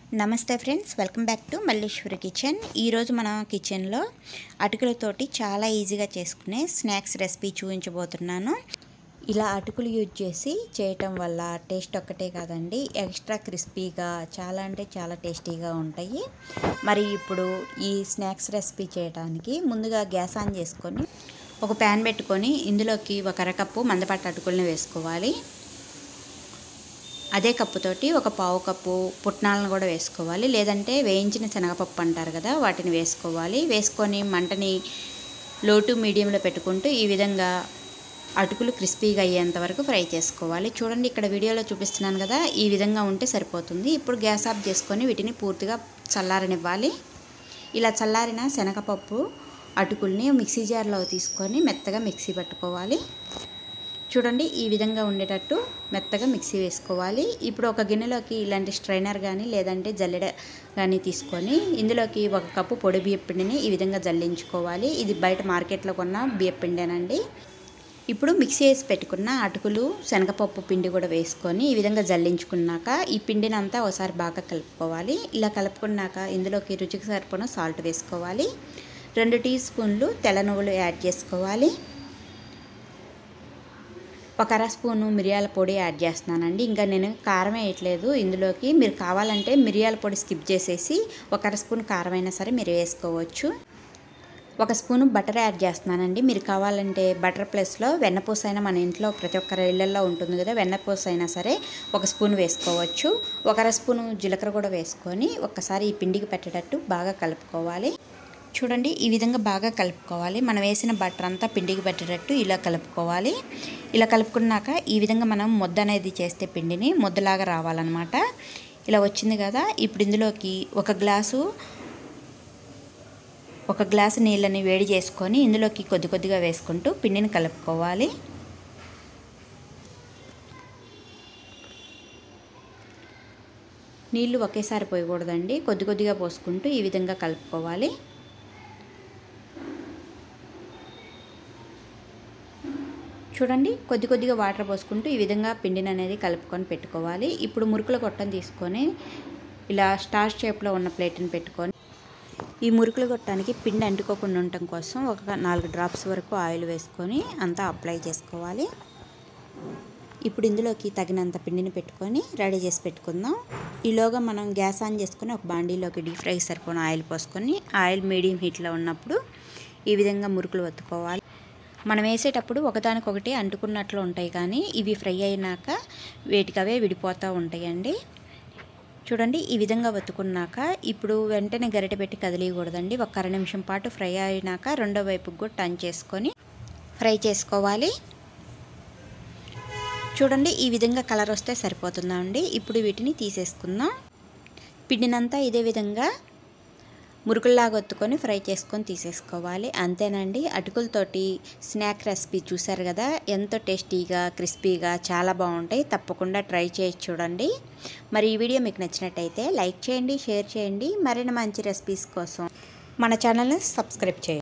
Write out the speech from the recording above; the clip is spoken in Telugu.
నమస్తే friends welcome back to Malleswari kitchen ఈరోజు మన కిచెన్లో అటుకులతోటి చాలా ఈజీగా చేసుకునే స్నాక్స్ రెసిపీ చూపించబోతున్నాను ఇలా అటుకులు యూజ్ చేసి చేయటం వల్ల టేస్ట్ ఒక్కటే కాదండి ఎక్స్ట్రా క్రిస్పీగా చాలా అంటే చాలా టేస్టీగా ఉంటాయి మరి ఇప్పుడు ఈ స్నాక్స్ రెసిపీ చేయడానికి ముందుగా గ్యాస్ ఆన్ చేసుకొని ఒక ప్యాన్ పెట్టుకొని ఇందులోకి ఒక అరకప్పు మందపాటి అటుకుల్ని వేసుకోవాలి అదే కప్పుతోటి ఒక పావు కప్పు పుట్నాలను కూడా వేసుకోవాలి లేదంటే వేయించిన శనగపప్పు అంటారు కదా వాటిని వేసుకోవాలి వేసుకొని మంటని లో టు మీడియంలో పెట్టుకుంటూ ఈ విధంగా అటుకులు క్రిస్పీగా అయ్యేంత వరకు ఫ్రై చేసుకోవాలి చూడండి ఇక్కడ వీడియోలో చూపిస్తున్నాను కదా ఈ విధంగా ఉంటే సరిపోతుంది ఇప్పుడు గ్యాస్ ఆఫ్ చేసుకొని వీటిని పూర్తిగా చల్లారనివ్వాలి ఇలా చల్లారిన శనగపప్పు అటుకుల్ని మిక్సీ జార్లో తీసుకొని మెత్తగా మిక్సీ పట్టుకోవాలి చూడండి ఈ విధంగా ఉండేటట్టు మెత్తగా మిక్సీ వేసుకోవాలి ఇప్పుడు ఒక గిన్నెలోకి ఇలాంటి స్ట్రైనర్ కానీ లేదంటే జల్లెడ కానీ తీసుకొని ఇందులోకి ఒక కప్పు పొడి బియ్యపిండిని ఈ విధంగా జల్లించుకోవాలి ఇది బయట మార్కెట్లో కొన్న బియ్యపిండేనండి ఇప్పుడు మిక్సీ వేసి పెట్టుకున్న అటుకులు శనగపప్పు పిండి కూడా వేసుకొని ఈ విధంగా జల్లించుకున్నాక ఈ పిండిని అంతా ఒకసారి బాగా కలుపుకోవాలి ఇలా కలుపుకున్నాక ఇందులోకి రుచికి సరిపోయిన సాల్ట్ వేసుకోవాలి రెండు టీ స్పూన్లు తెల్ల నువ్వులు యాడ్ చేసుకోవాలి ఒక అర స్పూను మిరియాల పొడి యాడ్ చేస్తున్నానండి ఇంకా నేను కారం వేయట్లేదు ఇందులోకి మీరు కావాలంటే మిరియాల పొడి స్కిప్ చేసేసి ఒక అర స్పూన్ కారం అయినా సరే మీరు వేసుకోవచ్చు ఒక స్పూను బటర్ యాడ్ చేస్తున్నానండి మీరు కావాలంటే బటర్ ప్లస్లో వెన్నపూస అయినా మన ఇంట్లో ప్రతి ఒక్కరి ఇళ్ళల్లో ఉంటుంది కదా వెన్నపూస అయినా సరే ఒక స్పూన్ వేసుకోవచ్చు ఒక అర స్పూను జీలకర్ర కూడా వేసుకొని ఒక్కసారి ఈ పిండికి పెట్టేటట్టు బాగా కలుపుకోవాలి చూడండి ఈ విధంగా బాగా కలుపుకోవాలి మనం వేసిన బటర్ అంతా పిండికి పెట్టేటట్టు ఇలా కలుపుకోవాలి ఇలా కలుపుకున్నాక ఈ విధంగా మనం ముద్ద అనేది చేస్తే పిండిని ముద్దలాగా రావాలన్నమాట ఇలా వచ్చింది కదా ఇప్పుడు ఇందులోకి ఒక గ్లాసు ఒక గ్లాసు నీళ్ళని వేడి చేసుకొని ఇందులోకి కొద్ది కొద్దిగా వేసుకుంటూ పిండిని కలుపుకోవాలి నీళ్ళు ఒకేసారి పోయకూడదండి కొద్ది కొద్దిగా పోసుకుంటూ ఈ విధంగా కలుపుకోవాలి చూడండి కొద్ది కొద్దిగా వాటర్ పోసుకుంటూ ఈ విధంగా పిండిని అనేది కలుపుకొని పెట్టుకోవాలి ఇప్పుడు మురుకుల గొట్టం తీసుకొని ఇలా స్టార్ షేప్లో ఉన్న ప్లేట్ని పెట్టుకొని ఈ మురుకుల గొట్టానికి పిండి అంటుకోకుండా ఉండటం కోసం ఒక నాలుగు డ్రాప్స్ వరకు ఆయిల్ వేసుకొని అంతా అప్లై చేసుకోవాలి ఇప్పుడు ఇందులోకి తగినంత పిండిని పెట్టుకొని రెడీ చేసి పెట్టుకుందాం ఈలోగా మనం గ్యాస్ ఆన్ చేసుకొని ఒక బాండీలోకి డీప్ ఫ్రై సరిపోయిన ఆయిల్ పోసుకొని ఆయిల్ మీడియం హీట్లో ఉన్నప్పుడు ఈ విధంగా మురుకులు వత్తుకోవాలి మనం వేసేటప్పుడు ఒకదానికొకటి అంటుకున్నట్లు ఉంటాయి కానీ ఇవి ఫ్రై అయినాక వేటికవే విడిపోతూ ఉంటాయండి చూడండి ఈ విధంగా వత్తుకున్నాక ఇప్పుడు వెంటనే గరిటె పెట్టి కదిలియకూడదండి ఒక అర నిమిషం పాటు ఫ్రై అయినాక రెండో వైపుకి కూడా టర్న్ చేసుకొని ఫ్రై చేసుకోవాలి చూడండి ఈ విధంగా కలర్ వస్తే సరిపోతుందండి ఇప్పుడు వీటిని తీసేసుకుందాం పిండినంతా ఇదే విధంగా మురుకుల్లాగా ఒత్తుకొని ఫ్రై చేసుకొని తీసేసుకోవాలి అంతేనండి అటుకులతోటి స్నాక్ రెసిపీ చూసారు కదా ఎంతో టేస్టీగా క్రిస్పీగా చాలా బాగుంటాయి తప్పకుండా ట్రై చేసి చూడండి మరి ఈ వీడియో మీకు నచ్చినట్టయితే లైక్ చేయండి షేర్ చేయండి మరిన్ని మంచి రెసిపీస్ కోసం మన ఛానల్ని సబ్స్క్రైబ్ చేయండి